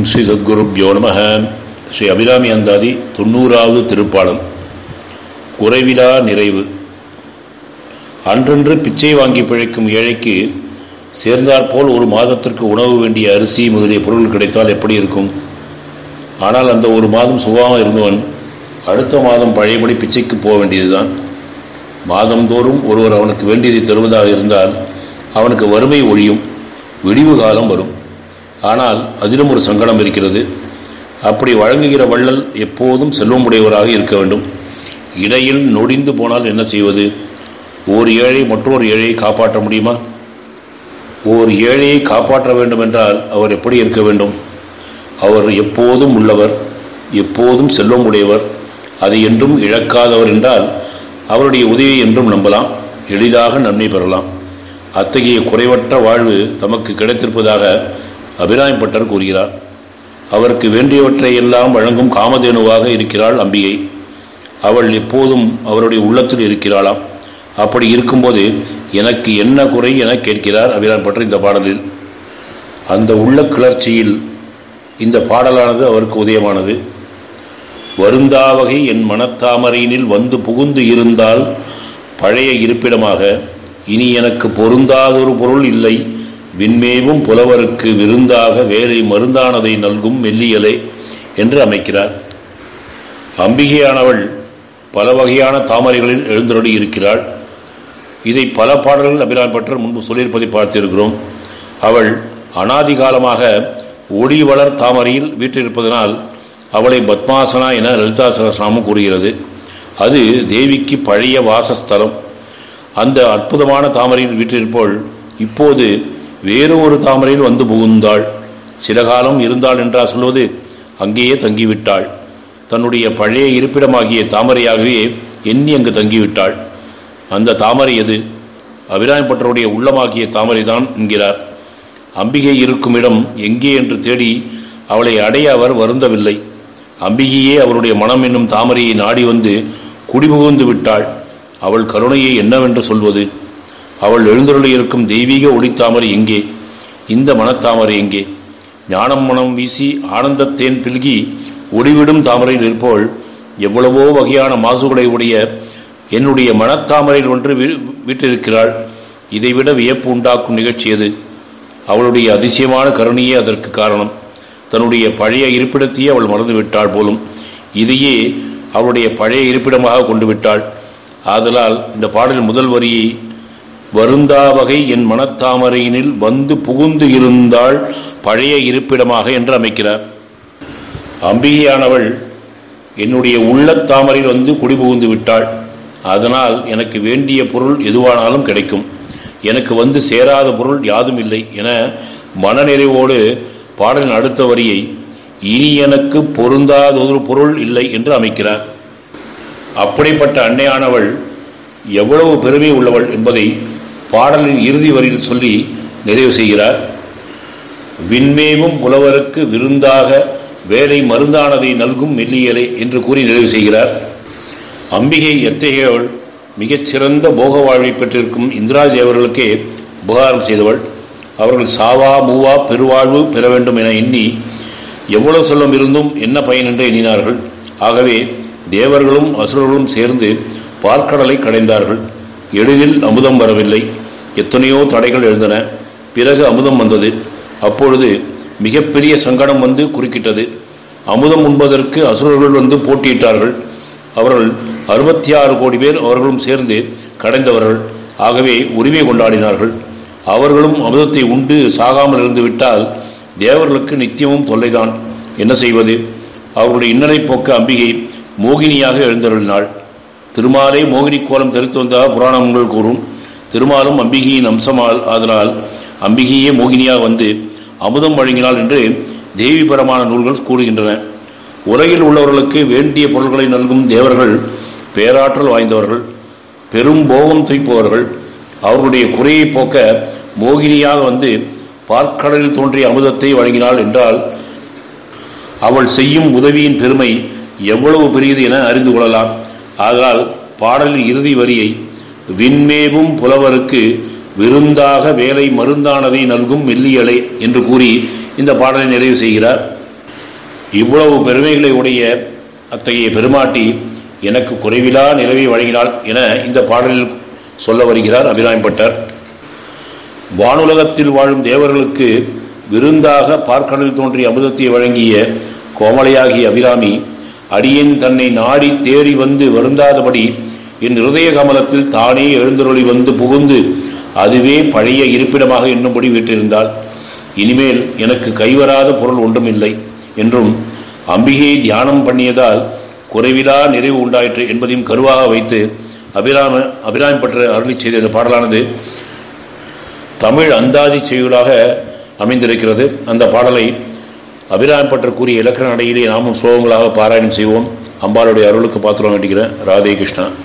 ஸ்ரீ சத்குருப்யோ நம ஸ்ரீ அபிராமி அந்தாதி தொண்ணூறாவது திருப்பாடல் குறைவிலா நிறைவு அன்றன்று பிச்சை வாங்கி பிழைக்கும் ஏழைக்கு சேர்ந்தாற்போல் ஒரு மாதத்திற்கு உணவு வேண்டிய அரிசி முதலிய பொருள் கிடைத்தால் எப்படி இருக்கும் ஆனால் அந்த ஒரு மாதம் சுகமாக இருந்தவன் அடுத்த மாதம் பழையபடி பிச்சைக்கு போக வேண்டியதுதான் மாதந்தோறும் ஒருவர் அவனுக்கு வேண்டியதை தருவதாக இருந்தால் அவனுக்கு வறுமை ஒழியும் விடிவு காலம் வரும் ஆனால் அதிலும் ஒரு சங்கடம் இருக்கிறது அப்படி வழங்குகிற வள்ளல் எப்போதும் செல்வமுடையவராக இருக்க வேண்டும் இடையில் நொடிந்து போனால் என்ன செய்வது ஓர் ஏழை மற்றொரு ஏழையை காப்பாற்ற முடியுமா ஓர் ஏழையை காப்பாற்ற வேண்டும் என்றால் அவர் எப்படி இருக்க வேண்டும் அவர் எப்போதும் உள்ளவர் எப்போதும் செல்வம் உடையவர் அதை என்றும் இழக்காதவர் என்றால் அவருடைய உதவியை என்றும் நம்பலாம் எளிதாக நன்மை பெறலாம் அத்தகைய குறைவற்ற வாழ்வு தமக்கு கிடைத்திருப்பதாக அபிராயப்பட்டர் கூறுகிறார் அவருக்கு வேண்டியவற்றை எல்லாம் வழங்கும் காமதேனுவாக இருக்கிறாள் அம்பிகை அவள் எப்போதும் அவருடைய உள்ளத்தில் இருக்கிறாளாம் அப்படி இருக்கும்போது எனக்கு என்ன குறை என கேட்கிறார் அபிராம்பட்டர் இந்த பாடலில் அந்த உள்ள கிளர்ச்சியில் இந்த பாடலானது அவருக்கு உதயமானது வருந்தாவகை என் மனத்தாமரையினில் வந்து புகுந்து இருந்தால் பழைய இருப்பிடமாக இனி எனக்கு பொருந்தாதொரு பொருள் இல்லை விண்மேவும் புலவருக்கு விருந்தாக வேலை மருந்தானதை நல்கும் மெல்லியலே என்று அமைக்கிறார் அம்பிகையானவள் பல வகையான தாமரைகளில் எழுந்தருளி இருக்கிறாள் இதை பல பாடல்கள் அபிராம்பட்டர் முன்பு சொல்லியிருப்பதை பார்த்திருக்கிறோம் அவள் அனாதி காலமாக ஒளி வளர் தாமரையில் வீற்றிருப்பதனால் அவளை பத்மாசனா என லலிதா சகசிரநாமம் கூறுகிறது அது தேவிக்கு பழைய வாசஸ்தலம் அந்த அற்புதமான தாமரையில் வீற்றிருப்போள் இப்போது வேறு ஒரு தாமரையில் வந்து புகுந்தாள் சில காலம் இருந்தாள் என்றா சொல்வது அங்கேயே தங்கிவிட்டாள் தன்னுடைய பழைய இருப்பிடமாகிய தாமரையாகவே எண்ணி அங்கு தங்கிவிட்டாள் அந்த தாமரை எது அபிராயப்பட்டருடைய உள்ளமாகிய தாமரை தான் என்கிறார் அம்பிகை இருக்கும் இடம் எங்கே என்று தேடி அவளை அடைய அவர் வருந்தவில்லை அம்பிகையே அவருடைய மனம் என்னும் தாமரையை நாடி வந்து குடிபுகுந்து விட்டாள் அவள் கருணையை என்னவென்று சொல்வது அவள் எழுந்தருளி இருக்கும் தெய்வீக ஒளித்தாமரை எங்கே இந்த மனத்தாமரை எங்கே ஞானம் மனம் வீசி ஆனந்தத்தேன் பில்கி ஒளிவிடும் தாமரையில் இருப்போள் எவ்வளவோ வகையான மாசுகளை உடைய என்னுடைய மனத்தாமரையில் ஒன்று வீட்டிருக்கிறாள் இதைவிட வியப்பு உண்டாக்கும் நிகழ்ச்சி எது அவளுடைய அதிசயமான கருணையே அதற்கு காரணம் தன்னுடைய பழைய இருப்பிடத்தையே அவள் மறந்துவிட்டாள் போலும் இதையே அவளுடைய பழைய இருப்பிடமாக கொண்டு விட்டாள் ஆதலால் இந்த பாடல் முதல் வரியை வருந்தாவகை என் மனத்தாமரையினில் வந்து புகுந்து இருந்தாள் பழைய இருப்பிடமாக என்று அமைக்கிறார் அம்பிகையானவள் என்னுடைய உள்ளத்தாமரையில் வந்து குடிபுகுந்து விட்டாள் அதனால் எனக்கு வேண்டிய பொருள் எதுவானாலும் கிடைக்கும் எனக்கு வந்து சேராத பொருள் யாதும் இல்லை என மனநிறைவோடு பாடலின் அடுத்த வரியை இனி எனக்கு பொருந்தாத ஒரு பொருள் இல்லை என்று அமைக்கிறார் அப்படிப்பட்ட அன்னையானவள் எவ்வளவு பெருமை உள்ளவள் என்பதை பாடலின் இறுதி வரியில் சொல்லி நிறைவு செய்கிறார் விண்மேவும் புலவருக்கு விருந்தாக வேலை மருந்தானதை நல்கும் மெல்லியலை என்று கூறி நிறைவு செய்கிறார் அம்பிகை எத்தகையவள் மிகச்சிறந்த போக வாழ்வை பெற்றிருக்கும் இந்திரா தேவர்களுக்கே உபகாரம் செய்தவள் அவர்கள் சாவா மூவா பெருவாழ்வு பெற வேண்டும் என எண்ணி எவ்வளவு சொல்லம் இருந்தும் என்ன பயன் என்று எண்ணினார்கள் ஆகவே தேவர்களும் அசுரர்களும் சேர்ந்து பார்க்கடலை கடைந்தார்கள் எளிதில் அமுதம் வரவில்லை எத்தனையோ தடைகள் எழுந்தன பிறகு அமுதம் வந்தது அப்பொழுது மிகப்பெரிய சங்கடம் வந்து குறுக்கிட்டது அமுதம் உண்பதற்கு அசுரர்கள் வந்து போட்டியிட்டார்கள் அவர்கள் அறுபத்தி ஆறு கோடி பேர் அவர்களும் சேர்ந்து கடைந்தவர்கள் ஆகவே உரிமை கொண்டாடினார்கள் அவர்களும் அமுதத்தை உண்டு சாகாமல் இருந்து விட்டால் தேவர்களுக்கு நித்தியமும் தொல்லைதான் என்ன செய்வது அவருடைய இன்னலை போக்க அம்பிகை மோகினியாக எழுந்தருளினாள் திருமாலை மோகினி கோலம் தெரித்து வந்ததாக புராணங்கள் கூறும் திருமாலும் அம்பிகையின் அம்சமால் ஆதலால் அம்பிகையே மோகினியாக வந்து அமுதம் வழங்கினாள் என்று தேவிபரமான நூல்கள் கூறுகின்றன உலகில் உள்ளவர்களுக்கு வேண்டிய பொருள்களை நல்கும் தேவர்கள் பேராற்றல் வாய்ந்தவர்கள் பெரும் போகம் துய்ப்பவர்கள் அவர்களுடைய குறையை போக்க மோகினியாக வந்து பார்க்கடலில் தோன்றிய அமுதத்தை வழங்கினாள் என்றால் அவள் செய்யும் உதவியின் பெருமை எவ்வளவு பெரியது என அறிந்து கொள்ளலாம் ஆதலால் பாடலின் இறுதி வரியை விண்மேவும் புலவருக்கு விருந்தாக வேலை மருந்தானதை நல்கும் மெல்லியலை என்று கூறி இந்த பாடலை நிறைவு செய்கிறார் இவ்வளவு பெருமைகளை உடைய அத்தகைய பெருமாட்டி எனக்கு குறைவிலா நிறைவை வழங்கினாள் என இந்த பாடலில் சொல்ல வருகிறார் அபிராம்பட்டர் வானுலகத்தில் வாழும் தேவர்களுக்கு விருந்தாக பார்க்கடலில் தோன்றிய அமுதத்தை வழங்கிய கோமலையாகிய அபிராமி அடியேன் தன்னை நாடி தேடி வந்து வருந்தாதபடி என் இருதய கமலத்தில் தானே எழுந்தருளி வந்து புகுந்து அதுவே பழைய இருப்பிடமாக என்னும்படி வீட்டிருந்தாள் இனிமேல் எனக்கு கைவராத பொருள் ஒன்றுமில்லை என்றும் அம்பிகையை தியானம் பண்ணியதால் குறைவிலா நிறைவு உண்டாயிற்று என்பதையும் கருவாக வைத்து அபிராம அபிராமி பற்ற அருளி செய்த இந்த பாடலானது தமிழ் அந்தாதி செய்யுளாக அமைந்திருக்கிறது அந்த பாடலை அபிராமி பற்ற கூறிய இலக்கண நடையிலே நாமும் சோகங்களாக பாராயணம் செய்வோம் அம்பாளுடைய அருளுக்கு பாத்திரம் வேண்டிக்கிறேன் ராதே கிருஷ்ணா